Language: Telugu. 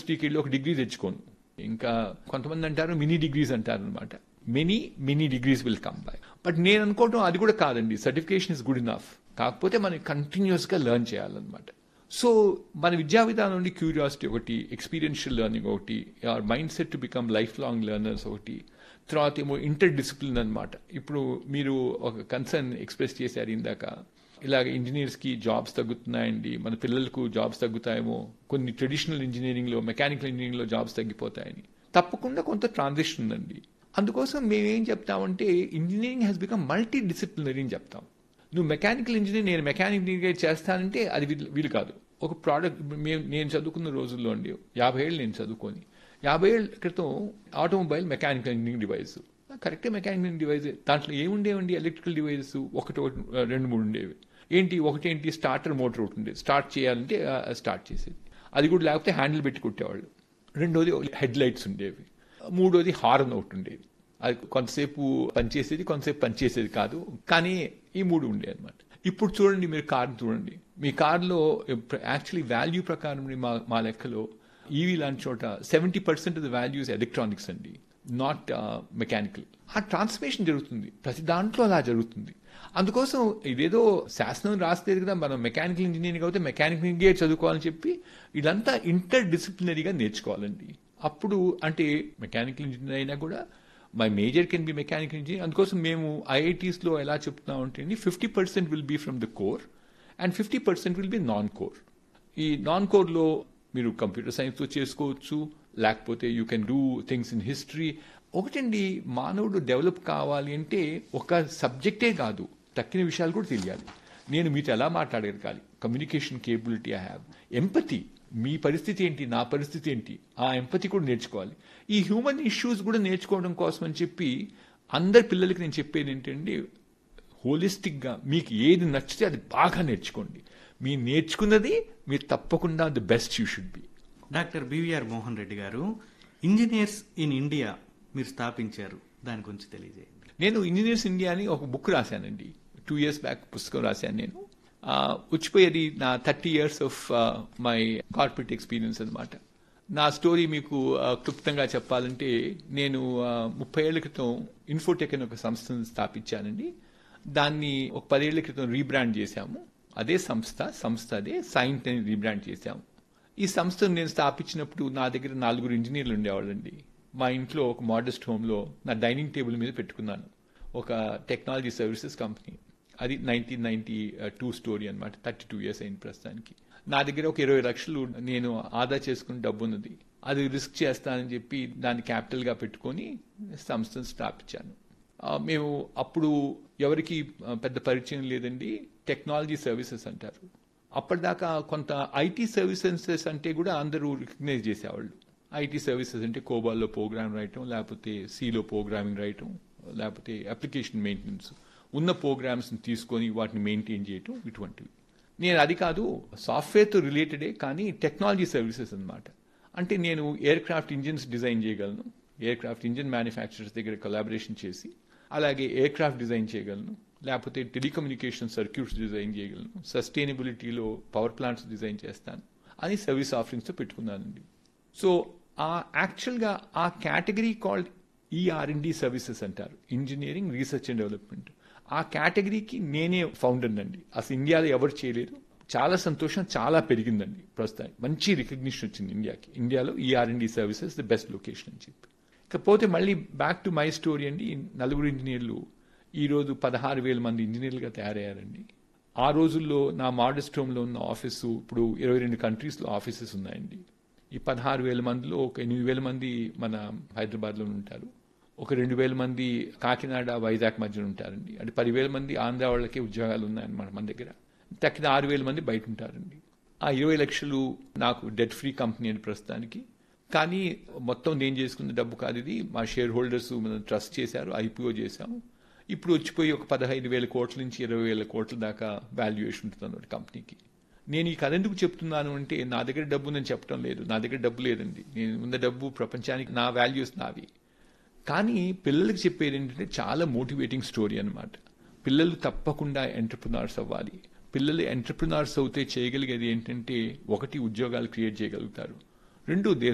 యూనివర్సిటీకి వెళ్ళి ఒక డిగ్రీ తెచ్చుకోను ఇంకా కొంతమంది అంటారు మినీ డిగ్రీస్ అంటారు అనమాట many mini degrees will come by but నేను అనుకోవటం అది కూడా కాదండి సర్టిఫికేషన్ ఇస్ గుడ్ ఇనఫ్ కాకపోతే మనం కంటిన్యూస్ గా లెర్న్ చేయాలన్నమాట సో మన విద్యా విధానం నుండి క్యూరియాసిటీ ఒకటి ఎక్స్పీరియన్షియల్ లెర్నింగ్ ఒకటి our mindset to become lifelong learners ఒకటి తర్వాత ఏమో ఇంటర్ డిసిప్లిన్ అనమాట ఇప్పుడు మీరు ఒక కన్సర్న్ ఎక్స్ప్రెస్ చేశారు ఇందాక ఇలాగ ఇంజనీర్స్ కి జాబ్స్ తగ్గుతున్నాయండి మన పిల్లలకు జాబ్స్ తగ్గుతాయేమో కొన్ని ట్రెడిషనల్ ఇంజనీరింగ్ లో మెకానికల్ ఇంజనీరింగ్ లో జాబ్స్ తగ్గిపోతాయని తప్పకుండా కొంత ట్రాన్సిషన్ ఉందండి అందుకోసం మేమేం చెప్తామంటే engineering has become multidisciplinary అని చెప్తాం నువ్వు మెకానికల్ ఇంజనీర్ నేను మెకానికల్ ఇంజనీర్ చేస్తానంటే అది వీలు వీలు కాదు ఒక ప్రోడక్ట్ మేము నేను చదువుకున్న రోజుల్లో అండి యాభై ఏళ్ళు నేను చదువుకొని యాభై ఏళ్ళ క్రితం ఆటోమొబైల్ మెకానికల్ ఇంజనీరింగ్ డివైస్ కరెక్టే మెకానికల్ డివైస్ దాంట్లో ఏముండేవండి ఎలక్ట్రికల్ డివైస్ ఒకటి ఒకటి రెండు మూడు ఉండేవి ఏంటి ఒకటి ఏంటి స్టార్టర్ మోటార్ ఒకటి ఉండేది స్టార్ట్ చేయాలంటే స్టార్ట్ చేసేది అది కూడా లేకపోతే హ్యాండిల్ పెట్టి కొట్టేవాళ్ళు రెండోది హెడ్ లైట్స్ ఉండేవి మూడోది హార్న్ ఒకటి ఉండేది అది కొంతసేపు పనిచేసేది కొంతసేపు పనిచేసేది కాదు కానీ ఈ మూడు ఉండే అనమాట ఇప్పుడు చూడండి మీరు కార్ చూడండి మీ కార్లో యాక్చువల్లీ వాల్యూ ప్రకారం మా మా లెక్కలో ఈవీ లాంటి చోట seventy percent of the values electronics అండి నాట్ మెకానికల్ ఆ ట్రాన్స్ఫర్మేషన్ జరుగుతుంది ప్రతి దాంట్లో అలా జరుగుతుంది అందుకోసం ఇదేదో శాసనం రాస్తేది కదా మనం మెకానికల్ ఇంజనీరింగ్ అయితే మెకానికల్ ఇంజనీర్ చదువుకోవాలని చెప్పి ఇదంతా ఇంటర్ డిసిప్లినరీగా నేర్చుకోవాలండి అప్పుడు అంటే మెకానికల్ ఇంజనీర్ అయినా కూడా my major can be mechanical engineer అందుకోసం మేము ఐఐటీస్ లో ఎలా చెప్తున్నాం అంటే fifty percent will be from the core and fifty percent will be non core ఈ నాన్ కోర్ లో మీరు కంప్యూటర్ సైన్స్ తో చేసుకోవచ్చు లేకపోతే you can do things in history ఒకటండి మానవుడు డెవలప్ కావాలి అంటే ఒక సబ్జెక్టే కాదు తక్కిన విషయాలు కూడా తెలియాలి నేను మీతో ఎలా మాట్లాడగలగాలి communication capability I have empathy మీ పరిస్థితి ఏంటి నా పరిస్థితి ఏంటి ఆ ఎంపతి కూడా నేర్చుకోవాలి ఈ హ్యూమన్ ఇష్యూస్ కూడా నేర్చుకోవడం కోసం అని చెప్పి అందరి పిల్లలకి నేను చెప్పేది ఏంటంటే హోలిస్టిక్గా మీకు ఏది నచ్చితే అది బాగా నేర్చుకోండి మీ నేర్చుకున్నది మీరు తప్పకుండా the best you should be doctor BVR Mohan Reddy garu engineers in India మీరు స్థాపించారు దాని గురించి తెలియజేయండి నేను ఇంజనీర్స్ ఇండియా అని ఒక బుక్ రాశానండి టూ ఇయర్స్ బ్యాక్ పుస్తకం రాశాను నేను వచ్చిపోయేది నా thirty years of my corporate experience అనమాట నా స్టోరీ మీకు క్లుప్తంగా చెప్పాలంటే నేను ముప్పై ఏళ్ల క్రితం ఇన్ఫోటెక్ అని ఒక సంస్థను స్థాపించానండి దాన్ని ఒక పదేళ్ల క్రితం రీబ్రాండ్ చేశాము అదే సంస్థ సంస్థ అదే సైంట్ అని రీబ్రాండ్ చేశాము ఈ సంస్థను నేను స్థాపించినప్పుడు నా దగ్గర నలుగురు ఇంజనీర్లు ఉండేవాళ్ళండి మా ఇంట్లో ఒక మోడెస్ట్ హోమ్లో నా డైనింగ్ టేబుల్ మీద పెట్టుకున్నాను ఒక టెక్నాలజీ సర్వీసెస్ కంపెనీ అది నైన్టీన్ నైన్టీ టూ స్టోరీ అనమాట థర్టీ టూ ఇయర్స్ అయిన ప్రస్తుతానికి నా దగ్గర ఒక ఇరవై లక్షలు నేను ఆదా చేసుకుని డబ్బు ఉన్నది అది రిస్క్ చేస్తానని చెప్పి దాన్ని క్యాపిటల్గా పెట్టుకొని సంస్థను స్థాపించాను మేము అప్పుడు ఎవరికి పెద్ద పరిచయం లేదండి టెక్నాలజీ సర్వీసెస్ అంటారు అప్పటిదాకా కొంత ఐటీ సర్వీసెస్ అంటే కూడా అందరూ రికగ్నైజ్ చేసేవాళ్ళు ఐటీ సర్వీసెస్ అంటే కోబాల్లో ప్రోగ్రామ్ రాయటం లేకపోతే సిలో ప్రోగ్రామింగ్ రాయటం లేకపోతే అప్లికేషన్ మెయింటెనెన్స్ ఉన్న ప్రోగ్రామ్స్ తీసుకొని వాటిని మెయింటైన్ చేయటం ఇటువంటివి నేను అది కాదు సాఫ్ట్వేర్తో రిలేటెడే కానీ టెక్నాలజీ సర్వీసెస్ అనమాట అంటే నేను ఎయిర్ క్రాఫ్ట్ ఇంజిన్స్ డిజైన్ చేయగలను ఎయిర్ క్రాఫ్ట్ ఇంజిన్ మ్యానుఫ్యాక్చరర్స్ దగ్గర కొలాబరేషన్ చేసి అలాగే ఎయిర్ క్రాఫ్ట్ డిజైన్ చేయగలను లేకపోతే టెలికమ్యూనికేషన్ సర్క్యూట్స్ డిజైన్ చేయగలను సస్టైనబిలిటీలో పవర్ ప్లాంట్స్ డిజైన్ చేస్తాను అని సర్వీస్ ఆఫరింగ్స్తో పెట్టుకున్నానండి సో ఆ యాక్చువల్గా ఆ కేటగిరీ కాల్డ్ ఈఆర్ఎండి సర్వీసెస్ అంటారు ఇంజనీరింగ్ రీసెర్చ్ అండ్ డెవలప్మెంట్ ఆ కేటగిరీకి నేనే ఫౌండర్ అండి అసలు ఇండియాలో ఎవరు చేయలేరు చాలా సంతోషం చాలా పెరిగిందండి ప్రస్తుతం మంచి రికగ్నిషన్ వచ్చింది ఇండియాకి ఇండియాలో E R and D services the best location అని చెప్పి ఇకపోతే మళ్ళీ బ్యాక్ టు మై స్టోరీ అండి నలుగురు ఇంజనీర్లు ఈ రోజు పదహారు వేల మంది ఇంజనీర్లుగా తయారయ్యారండి ఆ రోజుల్లో నా మోడెస్ట్ హోమ్లో ఉన్న ఆఫీసు ఇప్పుడు ఇరవై రెండు కంట్రీస్లో ఆఫీసెస్ ఉన్నాయండి ఈ పదహారు వేల మందిలో ఒక ఎనిమిది వేల మంది మన హైదరాబాద్లో ఉంటారు ఒక రెండు వేల మంది కాకినాడ వైజాగ్ మధ్యన ఉంటారండి అంటే పదివేల మంది ఆంధ్ర వాళ్ళకే ఉద్యోగాలు ఉన్నాయన్నమాట మన దగ్గర తక్కిన ఆరు వేల మంది బయట ఉంటారండి ఆ ఇరవై లక్షలు నాకు డెట్ ఫ్రీ కంపెనీ అని ప్రస్తుతానికి కానీ మొత్తం నేను చేసుకున్న డబ్బు కాదు ఇది మా షేర్ హోల్డర్స్ మనం ట్రస్ట్ చేశారు ఐపీఓ చేశాము ఇప్పుడు వచ్చిపోయి ఒక పదహైదు వేల కోట్ల నుంచి ఇరవై వేల కోట్ల దాకా వాల్యుయేషన్ ఉంటుంది అన్నమాట కంపెనీకి నేను ఈ కథ ఎందుకు చెప్తున్నాను అంటే నా దగ్గర డబ్బు నేను చెప్పడం లేదు నా దగ్గర డబ్బు లేదండి నేను ఉన్న డబ్బు ప్రపంచానికి నా వాల్యూస్ నావి కానీ పిల్లలకి చెప్పేది ఏంటంటే చాలా మోటివేటింగ్ స్టోరీ అనమాట పిల్లలు తప్పకుండా ఎంటర్ప్రినార్స్ అవ్వాలి పిల్లలు ఎంటర్ప్రినార్స్ అవుతే చేయగలిగేది ఏంటంటే ఒకటి ఉద్యోగాలు క్రియేట్ చేయగలుగుతారు రెండు దే